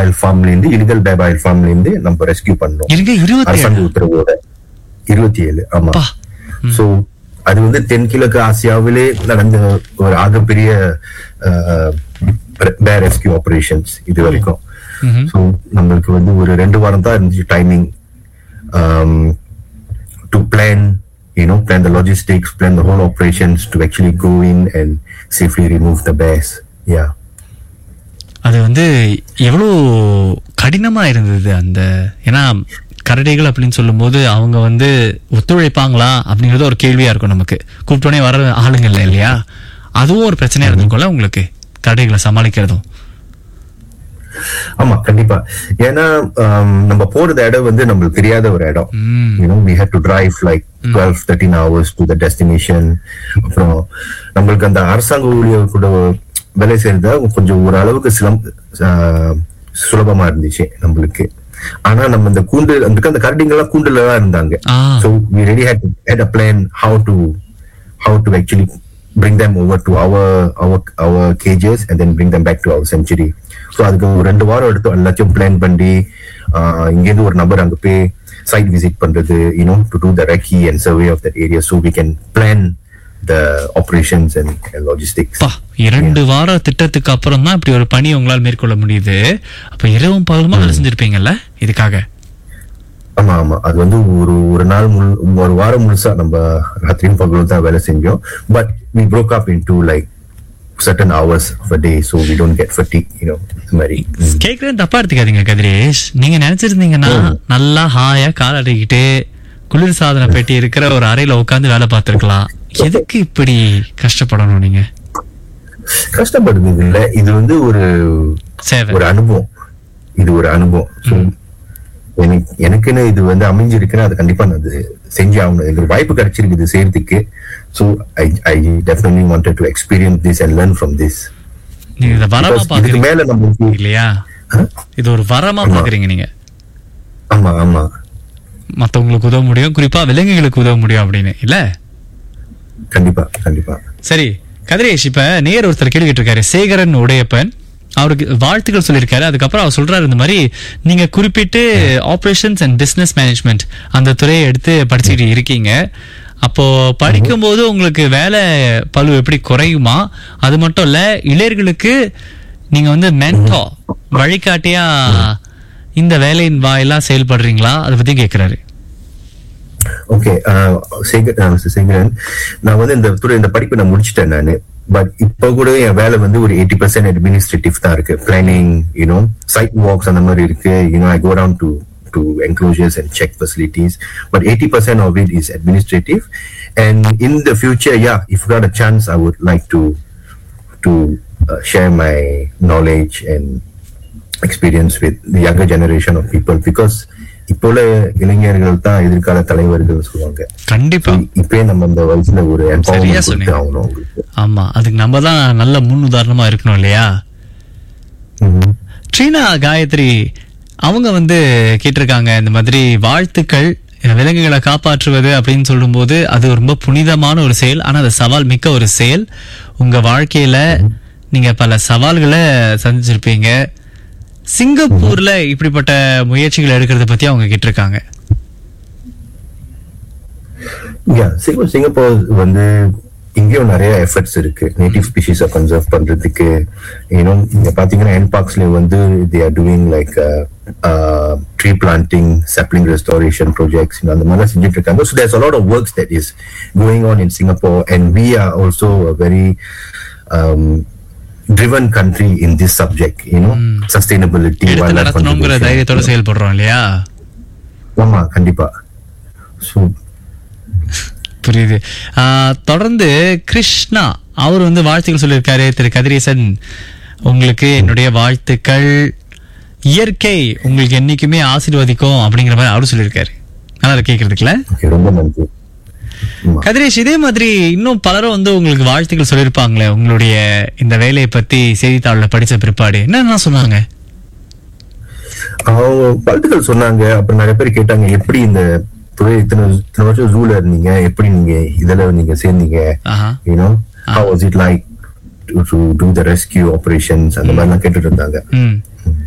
Oil ஃபார்ம்ல இருந்து இலிகல் பேப் oil ஃபார்ம்ல இருந்து நம்ம ரெஸ்கியூ பண்ணோம் இருங்க இருபத்தி அரசாங்க உத்தரவோட இருபத்தி ஏழு ஆமா அப்பா. சோ அது வந்து தென்கிழக்கு ஆசியாவிலே நடந்த ஒரு ஆகப்பெரிய பேர் ரெஸ்கியூ ஆபரேஷன்ஸ் இது வரைக்கும் ம்ஹும். ஸோ நம்மளுக்கு வந்து ஒரு ரெண்டு வாரம் தான் இருந்துச்சு timing to plan you know plan the logistics plan the whole operations to actually go in and safely remove the base yeah அது வந்து எவ்வளோ கடினமா இருந்தது அந்த ஏன்னா கரடிகள் அப்படின்னு சொல்லும்போது அவங்க வந்து ஒத்துழைப்பாங்களா அப்படிங்கறது ஒரு கேள்வியா இருக்கும் நமக்கு கூப்பிட்டோடனே வர ஆளுங்க இல்லை இல்லையா அதுவும் ஒரு பிரச்சனையா இருந்திருக்கும்ல உங்களுக்கு கரடிகளை சமாளிக்கிறதும் ஆமா கண்டிப்பா ஏன்னா um, நம்ம போறது இடம் வந்து நம்மளுக்கு தெரியாத ஒரு இடம் ம். you know we had to drive like 12 13 hours to the destination அப்புறம் நம்மளுக்கு அந்த அரசாங்க ஊழியர் கூட வேலை செய்யறது கொஞ்சம் ஓரளவுக்கு சிலம் ஆஹ், சுலபமா இருந்துச்சு நம்மளுக்கு ஆனா நம்ம இந்த கூண்டு அந்த அந்த கரடிங்க எல்லாம் கூண்டுல தான் இருந்தாங்க ஆ. so we really had to had a plan how to how to actually bring them over to our our our cages and then bring them back to our sanctuary so அதுக்கு ஒரு ரெண்டு வாரம் எடுத்து எல்லாத்தையும் பிளான் பண்ணி ஆஹ், இங்கேருந்து ஒரு நபர் அங்க போய் சைட் விசிட் பண்றது you know to do the recce and survey of that area so we can plan the operations and logistics பா இரண்டு வார திட்டத்துக்கு அப்புறம் தான் இப்படி ஒரு பணி உங்களால் மேற்கொள்ள முடியுது அப்ப இரவும் பகலுமா வேலை செஞ்சிருப்பீங்கல்ல இதுக்காக ஆமா ஆமா அது வந்து ஒரு ஒரு நாள் முழு ஒரு வாரம் முழுசா நம்ம ராத்திரியும் பகலும் தான் வேலை செஞ்சோம் but we broke up into like certain hours of a day so we don't get fatigue you know இந்த மாதிரி ம். கேக்குறது தப்பா எடுத்துக்காதீங்க கதிரேஷ் நீங்க நினைச்சிருந்தீங்கன்னா நல்லா ஹாயா கால் அடிக்கிட்டு குளிர் சாதன பெட்டி இருக்கிற ஒரு அறையில உட்கார்ந்து வேலை பார்த்திருக்கலாம் எதுக்கு இப்படி கஷ்டப்படணும் நீங்க கஷ்டப்படுறது இல்ல இது வந்து ஒரு சேவை ஒரு அனுபவம் இது ஒரு அனுபவம் So, எனக்கு எனக்குன்னு இது வந்து அமைஞ்சிருக்குன்னா அது கண்டிப்பா நான் அது செஞ்சு ஆகணும் எனக்கு ஒரு வாய்ப்பு கிடைச்சிருக்கு இது செய்யறதுக்கு so I I definitely wanted to experience this and learn from this நீங்க இத வரமா இதுக்கு பாக்குறீங்க மேல நம்ம இல்லையா இது ஒரு வரமா பாக்குறீங்க நீங்க ஆமா ஆமா மத்தவங்களுக்கு உதவ முடியும் குறிப்பா விலங்குகளுக்கு உதவ முடியும் அப்படின்னு இல்ல கண்டிப்பா கண்டிப்பா சரி கதிரேஷ் இப்ப நேர் ஒருத்தர் கேள்வி கேட்டிருக்காரு சேகரன் உடையப்பன் அவருக்கு வாழ்த்துக்கள் சொல்லியிருக்காரு அதுக்கப்புறம் அவர் சொல்றாரு இந்த மாதிரி நீங்க குறிப்பிட்டு ஆபரேஷன்ஸ் அண்ட் பிசினஸ் மேனேஜ்மெண்ட் அந்த துறையை எடுத்து படிச்சுட்டு இருக்கீங்க அப்போ படிக்கும்போது உங்களுக்கு வேலை பளு எப்படி குறையுமா அது மட்டும் இல்ல இளையர்களுக்கு நீங்க வந்து மென்டோ வழிகாட்டியா இந்த வேலையின் வாயிலா செயல்படுறீங்களா அதை பத்தி கேக்குறாரு ஓகே சேகரன் நான் வந்து இந்த துறை இந்த படிப்பு நான் முடிச்சிட்டேன் நான் பட் இப்போ கூட என் வேலை வந்து ஒரு எயிட்டி பர்சன்ட் அட்மினிஸ்ட்ரேட்டிவ் தான் இருக்கு பிளானிங் யூனோ சைட் வாக்ஸ் அந்த மாதிரி இருக்கு you know I go down to to enclosures and check facilities but 80% of it is administrative and in the future yeah if got a chance i would like to to uh, share my knowledge and experience with the younger generation of people because இப்போ உள்ள இளைஞர்கள் தான் எதிர்கால தலைவர்கள் சொல்லுவாங்க கண்டிப்பா இப்பயே நம்ம இந்த வயசுல ஒரு சரியா எம்பவர்மெண்ட் சொன்னீங்க. கொடுத்து ஆகணும் அவங்களுக்கு ஆமா அதுக்கு நம்ம தான் நல்ல முன் உதாரணமா இருக்கணும் இல்லையா ம்ஹும். ட்ரீனா காயத்ரி அவங்க வந்து கேட்டிருக்காங்க இந்த மாதிரி வாழ்த்துக்கள் விலங்குகளை காப்பாற்றுவது அப்படின்னு சொல்லும்போது அது ரொம்ப புனிதமான ஒரு செயல் ஆனா அது சவால் மிக்க ஒரு செயல் உங்க வாழ்க்கையில நீங்க பல சவால்களை சந்திச்சிருப்பீங்க சிங்கப்பூர்ல இப்படிப்பட்ட முயற்சிகள் எடுக்கிறத பத்தி அவங்க கேட்டிருக்காங்க Yeah, சிங்க- சிங்கப்பூர் வந்து இங்கேயும் நிறைய எஃபர்ட்ஸ் இருக்கு நேட்டிவ் ஸ்பீஷிஸை கன்சர்வ் பண்றதுக்கு ஏன்னோ இங்க பாத்தீங்கன்னா என் பார்க்ஸ்ல வந்து they are doing like tree planting sapling restoration projects அந்த மாதிரிலாம் செஞ்சுட்டு இருக்காங்க so there's a lot of works that is going on in Singapore and we are also very driven country in this subject you know sustainability எடுத்து wildlife நடத்தணுங்கிற conservation. தைரியத்தோட செயல்படுறோம் இல்லையா ஆமா கண்டிப்பா ஸோ புரியுது ஆஹ், தொடர்ந்து கிருஷ்ணா அவர் வந்து வாழ்த்துக்கள் சொல்லியிருக்காரு திரு கதிரேசன் உங்களுக்கு என்னுடைய வாழ்த்துக்கள் இயற்கை உங்களுக்கு என்னைக்குமே ஆசீர்வதிக்கும் அப்படிங்கிற மாதிரி அவரு சொல்லியிருக்காரு நல்லா இருக்கு கேட்கறதுக்குல ஓகே ரொம்ப நன்றி ஆமா. கதிரேஷ் இதே மாதிரி இன்னும் பலரும் வந்து உங்களுக்கு வாழ்த்துக்கள் சொல்லியிருப்பாங்களே உங்களுடைய இந்த வேலையை பத்தி செய்தித்தாள்ல படிச்ச பிற்பாடு என்னென்ன சொன்னாங்க அவங்க வாழ்த்துக்கள் சொன்னாங்க அப்புறம் நிறைய பேர் கேட்டாங்க எப்படி இந்த துறை இத்தனை இத்தனை வருஷம் ஜூல இருந்தீங்க எப்படி நீங்க இதுல நீங்க சேர்ந்தீங்க ஆஹா you know how was it like to, to do the rescue operations அந்த மாதிரிலாம் கேட்டுட்டு இருந்தாங்க ம்